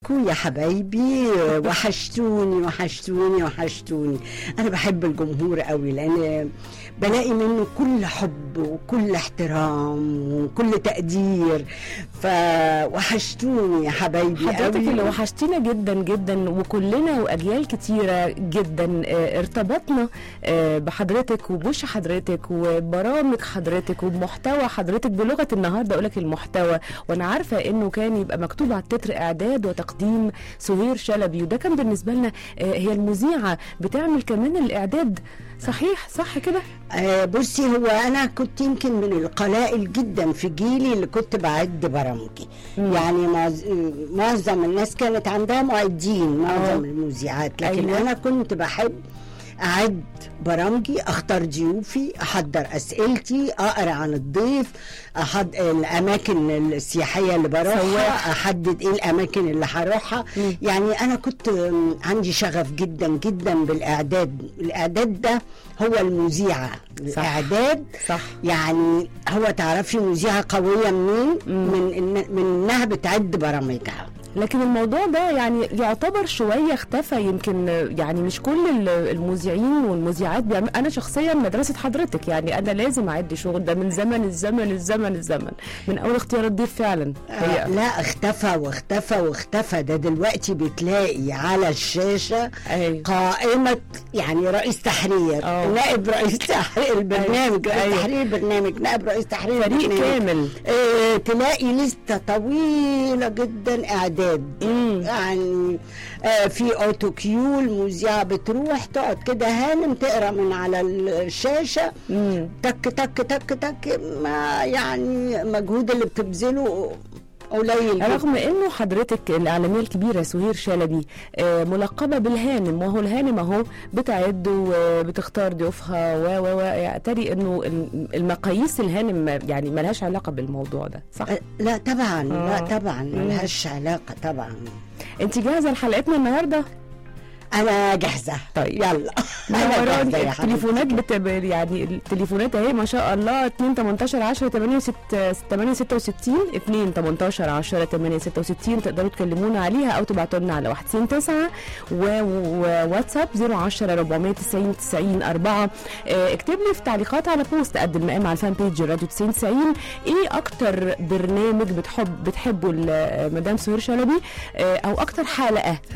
ازيكم يا حبايبي وحشتوني وحشتوني وحشتوني انا بحب الجمهور قوي لان بلاقي منه كل حب وكل احترام وكل تقدير فوحشتوني يا حبايبي حضرتك قوي اللي وحشتينا جدا جدا وكلنا واجيال كتيره جدا آه، ارتبطنا آه، بحضرتك وبوش حضرتك وبرامج حضرتك وبمحتوى حضرتك بلغه النهارده اقول لك المحتوى وانا عارفه انه كان يبقى مكتوب على التتر اعداد وتقديم سهير شلبي وده كان بالنسبه لنا آه، هي المذيعه بتعمل كمان الاعداد صحيح صح كده آه، بصي هو انا كنت يمكن من القلائل جدا في جيلي اللي كنت بعد برامجي مم. يعني معظ- معظم الناس كانت عندها معدين معظم آه. المذيعات لكن أيوة. أيوة. انا كنت بحب اعد برامجي اختار ضيوفي احضر اسئلتي اقرا عن الضيف أحد الاماكن السياحيه اللي بروحها سواح. احدد ايه الاماكن اللي هروحها مم. يعني انا كنت م، عندي شغف جدا جدا بالاعداد الاعداد ده هو المذيعه صح. الاعداد صح يعني هو تعرفي مذيعه قويه منين من إن من انها بتعد برامجها لكن الموضوع ده يعني يعتبر شويه اختفى يمكن يعني مش كل ال- المذيعين والمذيعات بيعمل انا شخصيا مدرسه حضرتك يعني انا لازم اعد شغل ده من زمن الزمن الزمن الزمن من اول اختيار الضيف فعلا آه هي لا اختفى واختفى واختفى ده دلوقتي بتلاقي على الشاشه أيوة. قائمة يعني رئيس تحرير آه. نائب رئيس تحرير البرنامج رئيس أيوة. تحرير البرنامج نائب رئيس تحرير فريق البرنامج. كامل آه تلاقي لستة طويلة جدا إعداد مم. يعني آه في أوتو كيو المذيعة بتروح تقعد كده هانم تقرا من على الشاشة مم. تك تك تك تك ما يعني مجهود اللي بتبذله قليل جدا. رغم انه حضرتك الاعلاميه الكبيره سهير شلبي آه، ملقبه بالهانم وهو الهانم اهو بتعد وبتختار ضيوفها و و و يعتري انه الم- المقاييس الهانم يعني ملهاش علاقه بالموضوع ده صح؟ آه، لا طبعا لا آه. طبعا ملهاش علاقة طبعا انت جاهزه لحلقتنا النهارده؟ أنا جاهزة طيب. يلا أنا جاهزة نوراني يا حبيبتي. التليفونات بتبقى يعني التليفونات اهي ما شاء الله 2 18 10 8 8 66 2 18 10 8 66 تقدروا تكلمونا عليها او تبعتوا لنا على 199 وواتساب 010 490 90 4 آه، اكتب لي في تعليقات على بوست قد المقام على الفان بيج راديو 90 90 ايه اكتر برنامج بتحب بتحبه ال- مدام سهير شلبي آه، او اكتر حلقه